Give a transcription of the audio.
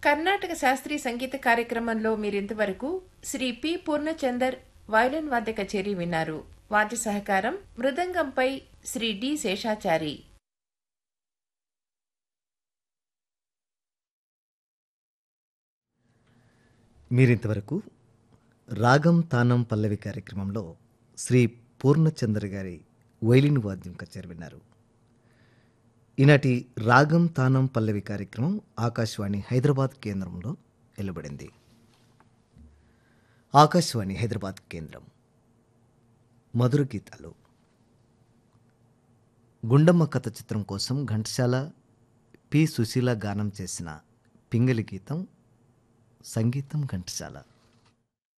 కర్ణాటక శాస్త్రీయ సంగీత కార్యక్రమంలో మీరింతవరకు శ్రీ పి పూర్ణచందర్ వయలిన్ వాద్య కచేరీ విన్నారు వాద్య సహకారం మృదంగంపై శ్రీ డి శేషాచారి మీరింతవరకు రాగం తానం పల్లవి కార్యక్రమంలో శ్రీ పూర్ణచంద్ర గారి వైలిన్ వాద్యం కచేరి విన్నారు ఈనాటి రాగం తానం పల్లవి కార్యక్రమం ఆకాశవాణి హైదరాబాద్ కేంద్రంలో వెలువడింది ఆకాశవాణి హైదరాబాద్ కేంద్రం మధుర గీతాలు గుండమ్మ కథ చిత్రం కోసం ఘంటసాల పి సుశీల గానం చేసిన పింగళి గీతం సంగీతం ఘంటసాల